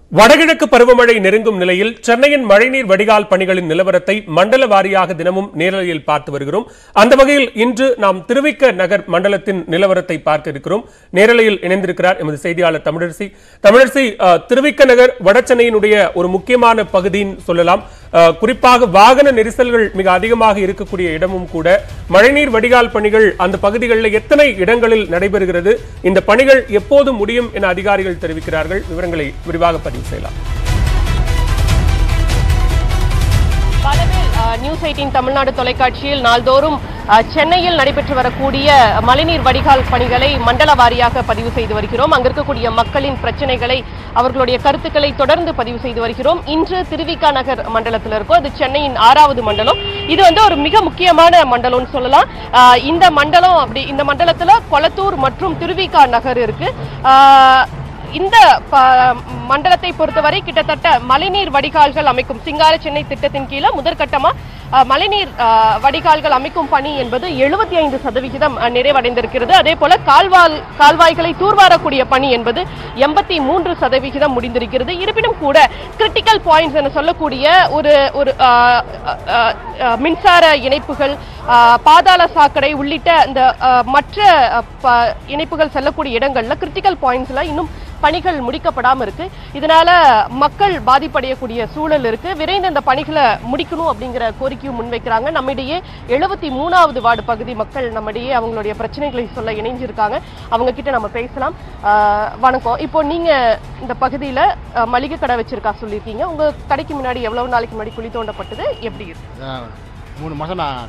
வடகிழக்கு பருவமழை நெருங்கும் நிலையில் சென்னையின் மழைநீர் வடிகால் பணிகளின் நிலவரத்தை மண்டல வாரியாக தினமும் நேரலையில் பார்த்து வருகிறோம் அந்த வகையில் இன்று நாம் திருவிக்க நகர் மண்டலத்தின் நிலவரத்தை பார்க்க இருக்கிறோம் நேரலையில் இணைந்திருக்கிறார் எமது செய்தியாளர் தமிழரசி தமிழரசி அஹ், திருவிக்க நகர் வடசென்னையினுடைய ஒரு முக்கியமான பகுதின்னு சொல்லலாம் அஹ், குறிப்பாக வாகன நெரிசல்கள் மிக அதிகமாக இருக்கக்கூடிய இடமும் கூட மழைநீர் வடிகால் பணிகள் அந்த பகுதிகளில் எத்தனை இடங்களில் நடைபெறுகிறது இந்த பணிகள் எப்போது முடியும் என அதிகாரிகள் தெரிவிக்கிறார்கள் விவரங்களை விரிவாக பதிவு செய்யலாம் பலவேல் அஹ், நியூஸ் எயிட்டின் தமிழ்நாடு தொலைக்காட்சியில் நாள்தோறும் அஹ், சென்னையில் நடைபெற்று வரக்கூடிய மழைநீர் வடிகால் பணிகளை மண்டல வாரியாக பதிவு செய்து வருகிறோம் அங்க இருக்கக்கூடிய மக்களின் பிரச்சனைகளை அவர்களுடைய கருத்துக்களை தொடர்ந்து பதிவு செய்து வருகிறோம் இன்று திருவிக்கா நகர் மண்டலத்தில் இருக்கோம் அது சென்னையின் ஆறாவது மண்டலம் இது வந்து ஒரு மிக முக்கியமான மண்டலம்னு சொல்லலாம் அஹ், இந்த மண்டலம் அப்படி இந்த மண்டலத்துல கொளத்தூர் மற்றும் திருவிக்கா நகர் இருக்கு அஹ், இந்த ப- மண்டலத்தை பொறுத்தவரை கிட்டத்தட்ட மழைநீர் வடிகால்கள் அமைக்கும் சிங்கார சென்னை திட்டத்தின் கீழே முதற்கட்டமா அஹ், மழைநீர் அஹ், வடிகால்கள் அமைக்கும் பணி என்பது எழுபத்தி ஐந்து சதவிகிதம் அஹ், நிறைவடைந்திருக்கிறது அதே போல கால்வால் கால்வாய்களை தூர்வாரக்கூடிய பணி என்பது எண்பத்தி மூன்று சதவிகிதம் முடிந்திருக்கிறது இருப்பினும் கூட கிரிட்டிக்கல் பாயிண்ட்ஸ் என சொல்லக்கூடிய ஒரு ஒரு அஹ், அஹ், அஹ், மின்சார இணைப்புகள் அஹ், பாதாள சாக்கடை உள்ளிட்ட இந்த அஹ், மற்ற அஹ், ப- இணைப்புகள் செல்லக்கூடிய இடங்கள்ல கிரிட்டிக்கல் பாயிண்ட்ஸ்ல இன்னும் பணிகள் முடிக்கப்படாம இருக்கு இதனால மக்கள் பாதிப்படையக்கூடிய சூழல் இருக்கு விரைந்து இந்த பணிகளை முடிக்கணும் அப்படிங்கிற கோரிக்கையும் முன்வைக்கிறாங்க நம்மிடையே எழுபத்தி மூணாவது வார்டு பகுதி மக்கள் நம்மிடையே அவங்களுடைய பிரச்சனைகளை சொல்ல இணைஞ்சிருக்காங்க அவங்க கிட்ட நம்ம பேசலாம் ஆஹ் வணக்கம் இப்போ நீங்க இந்த பகுதியில அஹ், மளிகை கடை வச்சிருக்கா சொல்லியிருக்கீங்க உங்க கடைக்கு முன்னாடி எவ்வளவு நாளைக்கு முன்னாடி குழி தோண்டப்பட்டது எப்படி இருக்கு ஆ, மூணு மாதம் நான்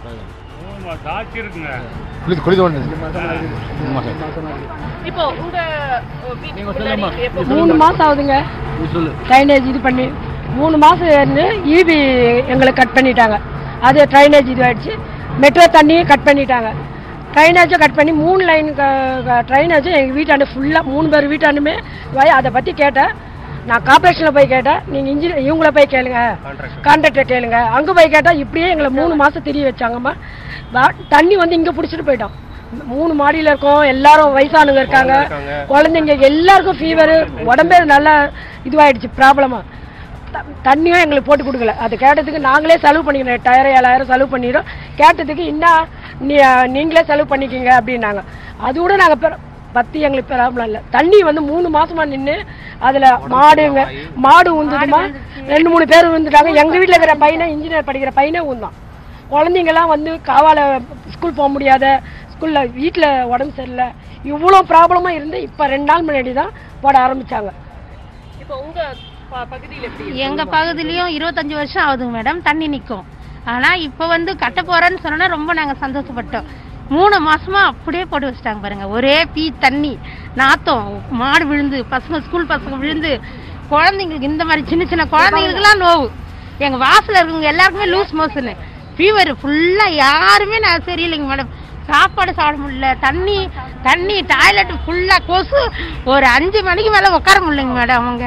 தாட்சி இருக்குங்க குளி குளி தோணுது மூணு மாதம் இப்போ உங்க அஹ், வீட்டுக்கு முன்னாடி எப்போ மூணு மாசம் ஆகுதுங்க சொல்லு ட்ரைனேஜ் இது பண்ணி மூணு மாசம் இருந்து ஈபி எங்களுக்கு கட் பண்ணிட்டாங்க அது ட்ரைனேஜ் இதுவாயிடுச்சு மெட்ரோ தண்ணியும் கட் பண்ணிட்டாங்க ட்ரைனேஜும் கட் பண்ணி மூணு லைன் ட்ரைனேஜும் எங்கள் வீட்டாண்டு ஃபுல்லாக மூணு பேர் வீட்டாண்டுமே போய் அதை பற்றி கேட்டேன் நான் கார்பரேஷனில் போய் கேட்டேன் நீங்கள் இன்ஜினியர் இவங்கள போய் கேளுங்க கான்ட்ராக்டர் கேளுங்க அங்கே போய் கேட்டால் இப்படியே எங்களை மூணு மாதம் தெரிய வச்சாங்கம்மா வா- தண்ணி வந்து இங்கே பிடிச்சிட்டு போயிட்டோம் மூணு மாடியில் இருக்கோம் எல்லாரும் வயசானவங்க இருக்காங்க குழந்தைங்க எல்லாருக்கும் ஃபீவர் உடம்பே நல்லா இதுவாயிடுச்சு ப்ராப்ளமா த- தண்ணியும் எங்களுக்கு போட்டு கொடுக்கல அது கேட்டதுக்கு நாங்களே செலவு பண்ணிக்கணும் எட்டாயிரம் ஏழாயிரம் செலவு பண்ணிடுறோம் கேட்டதுக்கு இன்னும் நீ நீங்களே செலவு பண்ணிக்கிங்க அப்படின்னாங்க அது கூட நாங்கள் பத்தி எங்களுக்கு ப்ராப்ளம் இல்லை தண்ணி வந்து மூணு மாசமா நின்று அதில் மாடுங்க மாடு உந்துதுமா ரெண்டு மூணு பேர் விழுந்துட்டாங்க எங்கள் வீட்டில் இருக்கிற பையனை இன்ஜினியர் படிக்கிற பையனே உந்தான் குழந்தைங்கலாம் வந்து காவால ஸ்கூல் போக முடியாத ஸ்கூலில் வீட்டில் உடம்பு சரியில்லை இவ்வளோ ப்ராப்ளமாக இருந்து இப்போ ரெண்டு நாள் முன்னாடி தான் போட ஆரம்பிச்சாங்க இப்போ உங்க ப- பகுதியில் எப்படி இருக்கு? எங்க பகுதியிலயும் இருபத்தஞ்சு வருஷம் ஆகுதுங்க மேடம் தண்ணி நிக்கும் ஆனா இப்ப வந்து கட்ட போறேன்னு சொன்னா ரொம்ப நாங்க சந்தோஷப்பட்டோம் மூணு மாசமா அப்படியே போட்டு வச்சுட்டாங்க பாருங்க ஒரே பீ தண்ணி நாத்தம் மாடு விழுந்து பசங்க ஸ்கூல் பசங்க விழுந்து குழந்தைங்களுக்கு இந்த மாதிரி சின்ன சின்ன குழந்தைங்களுக்குலாம் நோவு எங்க வாசல்ல இருக்கவங்க எல்லாருக்குமே லூஸ் மோஷனு ஃபீவர் ஃபுல்லா யாருமே நான் சரியில்லைங்க மேடம் சாப்பாடு சாப்பிட முடியல தண்ணி தண்ணி டாய்லெட் ஃபுல்லா கொசு ஒரு அஞ்சு மணிக்கு மேல உட்கார முடியலைங்க மேடம் அவங்க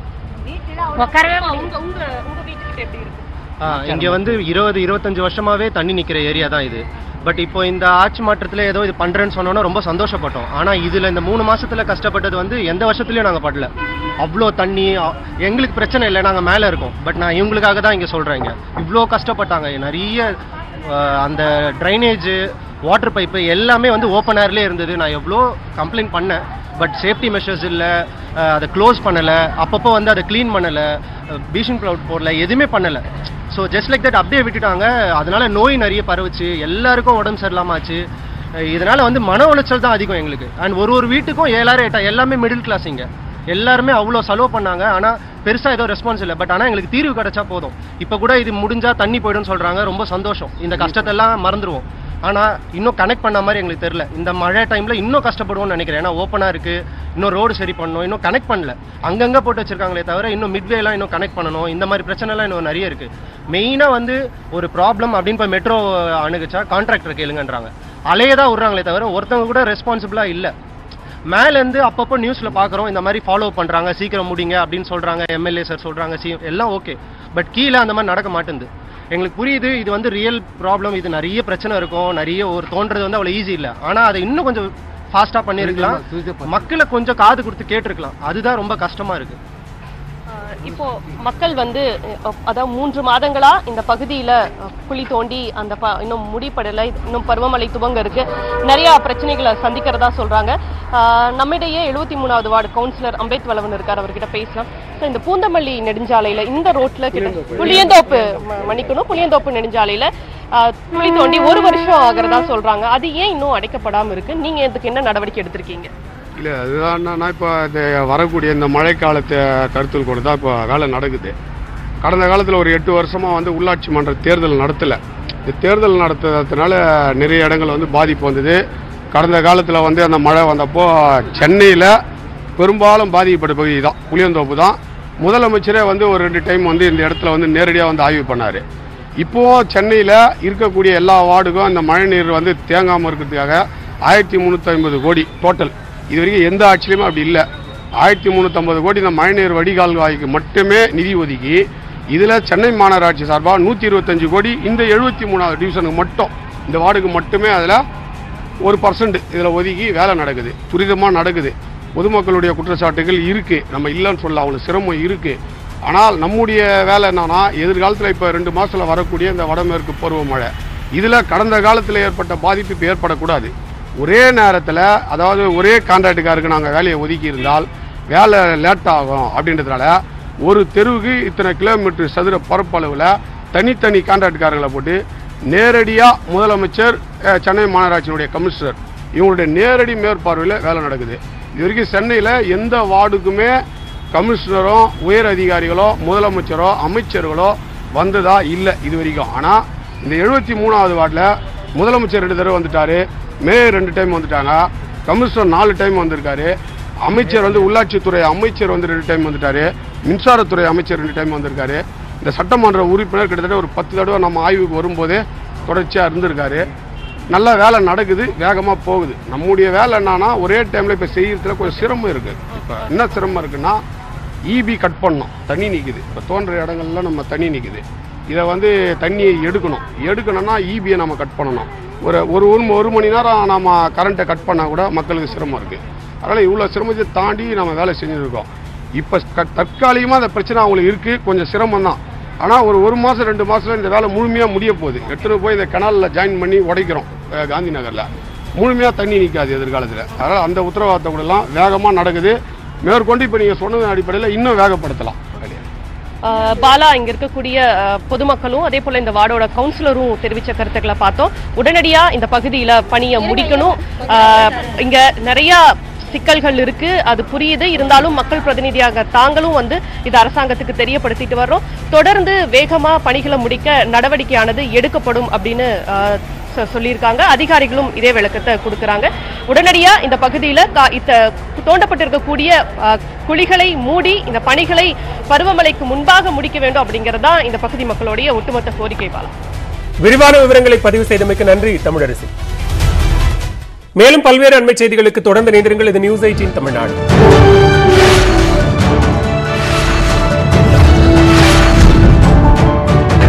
உட்காரவே முடியல உங்க உங்க உங்க வீட்டுக்கிட்ட எப்படி இருக்கு ஆ, இங்க வந்து இருபது இருபத்தஞ்சு வருஷமாவே தண்ணி நிக்கிற ஏரியா தான் இது பட் இப்போ இந்த ஆட்சி மாற்றத்துல ஏதோ இது பண்றேன்னு சொன்னோன்னா ரொம்ப சந்தோஷப்பட்டோம் ஆனா இதுல இந்த மூணு மாசத்துல கஷ்டப்பட்டது வந்து எந்த வருஷத்துலயும் நாங்க படல அவ்வளோ தண்ணி அ- எங்களுக்கு பிரச்சனை இல்லை நாங்க மேல இருக்கோம் பட் நான் இவங்களுக்காக தான் இங்க சொல்றேன் இங்க இவ்வளோ கஷ்டப்பட்டாங்க நிறைய ஆ, அந்த ட்ரைனேஜ் வாட்டர் பைப்பு எல்லாமே வந்து ஓப்பன் ஏர்லேயே இருந்தது நான் எவ்வளோ கம்ப்ளைண்ட் பண்ணேன் பட் சேஃப்டி மெஷர்ஸ் இல்லை அதை க்ளோஸ் பண்ணலை அப்பப்போ வந்து அதை க்ளீன் பண்ணலை பீஷிங் க்ளவுட் போடல எதுவுமே பண்ணலை ஸோ ஜஸ்ட் லைக் தட் அப்படியே விட்டுட்டாங்க அதனால நோய் நிறைய பரவுச்சு எல்லாருக்கும் உடம்பு சரியில்லாம ஆச்சு அஹ் இதனால வந்து மன உளைச்சல் தான் அதிகம் எங்களுக்கு அண்ட் ஒரு ஒரு வீட்டுக்கும் ஏழாயிரம் எட்டாயிரம் எல்லாமே மிடில் கிளாஸ் இங்க எல்லாருமே அவ்வளோ செலவு பண்ணாங்க ஆனால் பெருசாக ஏதோ ரெஸ்பான்ஸ் இல்லை பட் ஆனால் எங்களுக்கு தீர்வு கிடைச்சா போதும் இப்போ கூட இது முடிஞ்சா தண்ணி போயிடும்னு சொல்கிறாங்க ரொம்ப சந்தோஷம் இந்த கஷ்டத்தெல்லாம் மறந்துடுவோம் ஆனால் இன்னும் கனெக்ட் பண்ண மாதிரி எங்களுக்கு தெரியல இந்த மழை டைமில் இன்னும் கஷ்டப்படுவோம்னு நினைக்கிறேன் ஏன்னா ஓப்பனாக இருக்குது இன்னும் ரோடு சரி பண்ணணும் இன்னும் கனெக்ட் பண்ணல அங்கங்கே போட்டு வச்சிருக்காங்களே தவிர இன்னும் மிட்வேலாம் இன்னும் கனெக்ட் பண்ணணும் இந்த மாதிரி பிரச்சனைலாம் இன்னும் நிறைய இருக்குது மெயினாக வந்து ஒரு ப்ராப்ளம் அப்படின்னு இப்போ மெட்ரோ அணுகுச்சா கான்ட்ராக்டர் கேளுங்கன்றாங்க அலையே தான் விட்றாங்களே தவிர ஒருத்தவங்க கூட ரெஸ்பான்சிபிளாக இல்லை மேலேருந்து அப்பப்போ நியூஸில் பார்க்குறோம் இந்த மாதிரி ஃபாலோ பண்ணுறாங்க சீக்கிரம் முடிங்க அப்படின்னு சொல்கிறாங்க எம்எல்ஏ சார் சொல்கிறாங்க சி எல்லாம் ஓகே பட் கீழே அந்த மாதிரி நடக்க மாட்டேங்குது எங்களுக்கு புரியுது இது வந்து ரியல் ப்ராப்ளம் இது நிறைய பிரச்சனை இருக்கும் நிறைய ஒரு தோன்றது வந்து அவ்வளோ ஈஸி இல்லை ஆனால் அதை இன்னும் கொஞ்சம் ஃபாஸ்ட்டாக பண்ணியிருக்கலாம் மக்களை கொஞ்சம் காது கொடுத்து கேட்டிருக்கலாம் அதுதான் ரொம்ப கஷ்டமாக இருக்குது இப்போ மக்கள் வந்து அஹ், அதாவது மூன்று மாதங்களா இந்த பகுதியில அஹ், குழி தோண்டி அந்த ப- இன்னும் முடிப்படலை இன்னும் பருவமழை துவங்க இருக்கு நிறைய பிரச்சனைகளை சந்திக்கிறதா சொல்றாங்க ஆஹ், நம்மிடையே எழுபத்தி மூணாவது வார்டு கவுன்சிலர் அம்பேத் வளவன் இருக்கார் அவர்கிட்ட பேசலாம் சார் இந்த பூந்தமல்லி நெடுஞ்சாலையில இந்த ரோட்ல கிட்ட புளியந்தோப்பு ம- மன்னிக்கணும் புளியந்தோப்பு நெடுஞ்சாலையில ஆஹ், குழி தோண்டி ஒரு வருஷம் ஆகிறதா சொல்றாங்க அது ஏன் இன்னும் அடைக்கப்படாம இருக்கு நீங்க இதுக்கு என்ன நடவடிக்கை எடுத்திருக்கீங்க இல்லை அதுதான் என்னன்னா இப்போ இந்த வரக்கூடிய இந்த மழைக்காலத்தை கருத்தில் கொண்டு தான் இப்போ வேலை நடக்குது கடந்த காலத்தில் ஒரு எட்டு வருஷமாக வந்து உள்ளாட்சி மன்ற தேர்தல் நடத்தலை இந்த தேர்தல் நடத்துறதுனால நிறைய இடங்கள் வந்து பாதிப்பு வந்தது கடந்த காலத்தில் வந்து அந்த மழை வந்தப்போ சென்னையில் பெரும்பாலும் பாதிக்கப்பட்ட பகுதி தான் புளியந்தோப்பு தான் முதலமைச்சரே வந்து ஒரு ரெண்டு டைம் வந்து இந்த இடத்துல வந்து நேரடியாக வந்து ஆய்வு பண்ணார் இப்போவும் சென்னையில் இருக்கக்கூடிய எல்லா வார்டுக்கும் இந்த மழை நீர் வந்து தேங்காமல் இருக்கிறதுக்காக ஆயிரத்தி முந்நூற்றி ஐம்பது கோடி டோட்டல் இது வரைக்கும் எந்த ஆட்சியிலுமே அப்படி இல்லை ஆயிரத்தி முந்நூற்றம்பது கோடி இந்த மழைநீர் வடிகால் வாய்க்கு மட்டுமே நிதி ஒதுக்கி இதில் சென்னை மாநகராட்சி சார்பாக நூற்றி இருபத்தஞ்சு கோடி இந்த எழுபத்தி மூணாவது டிவிஷனுக்கு மட்டும் இந்த வார்டுக்கு மட்டுமே அதில் ஒரு பர்சன்ட் இதில் ஒதுக்கி வேலை நடக்குது துரிதமாக நடக்குது பொதுமக்களுடைய குற்றச்சாட்டுகள் இருக்குது நம்ம இல்லைன்னு சொல்ல அவங்களுக்கு சிரமம் இருக்குது ஆனால் நம்முடைய வேலை என்னன்னா எதிர்காலத்தில் இப்போ ரெண்டு மாதத்தில் வரக்கூடிய இந்த வடமேற்கு பருவமழை இதில் கடந்த காலத்தில் ஏற்பட்ட பாதிப்பு இப்போ ஏற்படக்கூடாது ஒரே நேரத்தில் அதாவது ஒரே கான்ட்ராக்டுக்காருக்கு நாங்கள் வேலையை ஒதுக்கி இருந்தால் வேலை லேட் ஆகும் அப்படின்றதுனால ஒரு தெருவுக்கு இத்தனை கிலோமீட்டர் சதுர பரப்பளவில் தனித்தனி கான்ட்ராக்டுக்காரங்களை போட்டு நேரடியாக முதலமைச்சர் அஹ், சென்னை மாநகராட்சியினுடைய கமிஷனர் இவங்களுடைய நேரடி மேற்பார்வையில் வேலை நடக்குது இது வரைக்கும் சென்னையில் எந்த வார்டுக்குமே கமிஷனரோ உயர் அதிகாரிகளோ முதலமைச்சரோ அமைச்சர்களோ வந்ததா இல்லை இது வரைக்கும் ஆனால் இந்த எழுபத்தி மூணாவது வார்டில் முதலமைச்சர் ரெண்டு தடவை வந்துட்டாரு மேயர் ரெண்டு டைம் வந்துட்டாங்க கமிஷனர் நாலு டைம் வந்திருக்காரு அமைச்சர் வந்து உள்ளாட்சித்துறை அமைச்சர் வந்து ரெண்டு டைம் வந்துட்டாரு மின்சாரத்துறை அமைச்சர் ரெண்டு டைம் வந்திருக்காரு இந்த சட்டமன்ற உறுப்பினர் கிட்டத்தட்ட ஒரு பத்து தடவை நம்ம ஆய்வுக்கு வரும்போதே தொடர்ச்சியாக இருந்திருக்காரு நல்ல வேலை நடக்குது வேகமாக போகுது நம்முடைய வேலை என்னன்னா ஒரே டைமில் இப்போ செய்யறதுல கொஞ்சம் சிரமம் இருக்குது இப்போ என்ன சிரமம் இருக்குன்னா இபி கட் பண்ணோம் தண்ணி நிற்குது இப்போ தோன்ற இடங்கள்ல நம்ம தண்ணி நிற்குது இதை வந்து தண்ணியை எடுக்கணும் எடுக்கணும்னா இபியை நம்ம கட் பண்ணணும் ஒரு ஒரு ஒரு ம- ஒரு மணி நேரம் நம்ம கரண்ட்டை கட் பண்ணால் கூட மக்களுக்கு சிரமம் இருக்குது அதனால் இவ்வளோ சிரமத்தை தாண்டி நம்ம வேலை செஞ்சுருக்கோம் இப்போ தற்காலிகமாக அந்த பிரச்சனை அவங்களுக்கு இருக்குது கொஞ்சம் சிரமம் தான் ஆனால் ஒரு ஒரு மாதம் ரெண்டு மாதத்துல இந்த வேலை முழுமையாக முடிய போகுது எடுத்துகிட்டு போய் இந்த கனாலில் ஜாயின் பண்ணி உடைக்கிறோம் அஹ், காந்தி நகரில் முழுமையாக தண்ணி நிற்காது எதிர்காலத்தில் அதனால் அந்த உத்தரவாதத்தை கூடலாம் வேகமாக நடக்குது மேற்கொண்டு இப்போ நீங்கள் சொன்னதன் அடிப்படையில் இன்னும் வேகப்படுத்தலாம் வேலையை ஆஹ் பாலா இங்க இருக்கக்கூடிய ஆஹ், பொதுமக்களும் அதே போல இந்த வார்டோட கவுன்சிலரும் தெரிவிச்ச கருத்துக்களை பார்த்தோம் உடனடியா இந்த பகுதியில பணியை முடிக்கணும் ஆஹ், இங்க நிறைய சிக்கல்கள் இருக்கு அது புரியுது இருந்தாலும் மக்கள் பிரதிநிதியாக தாங்களும் வந்து இது அரசாங்கத்துக்கு தெரியப்படுத்திட்டு வர்றோம் தொடர்ந்து வேகமா பணிகளை முடிக்க நடவடிக்கையானது எடுக்கப்படும் அப்படின்னு ஆஹ், சொ- சொல்லியிருக்காங்க அதிகாரிகளும் இதே விளக்கத்தை கொடுக்கறாங்க உடனடியா இந்த பகுதியில கா- இத்த தோண்டப்பட்டிருக்கக்கூடிய அஹ், குழிகளை மூடி இந்த பணிகளை பருவமழைக்கு முன்பாக முடிக்க வேண்டும் அப்படிங்கறதா இந்த பகுதி மக்களுடைய ஒட்டுமொத்த கோரிக்கை பாலம் விரிவான விவரங்களை பதிவு செய்தமைக்கு நன்றி தமிழரசி மேலும் பல்வேறு அண்மை செய்திகளுக்கு தொடர்ந்து இணைந்திருங்கள் இது நியூஸ் எயிட்டீன் தமிழ்நாடு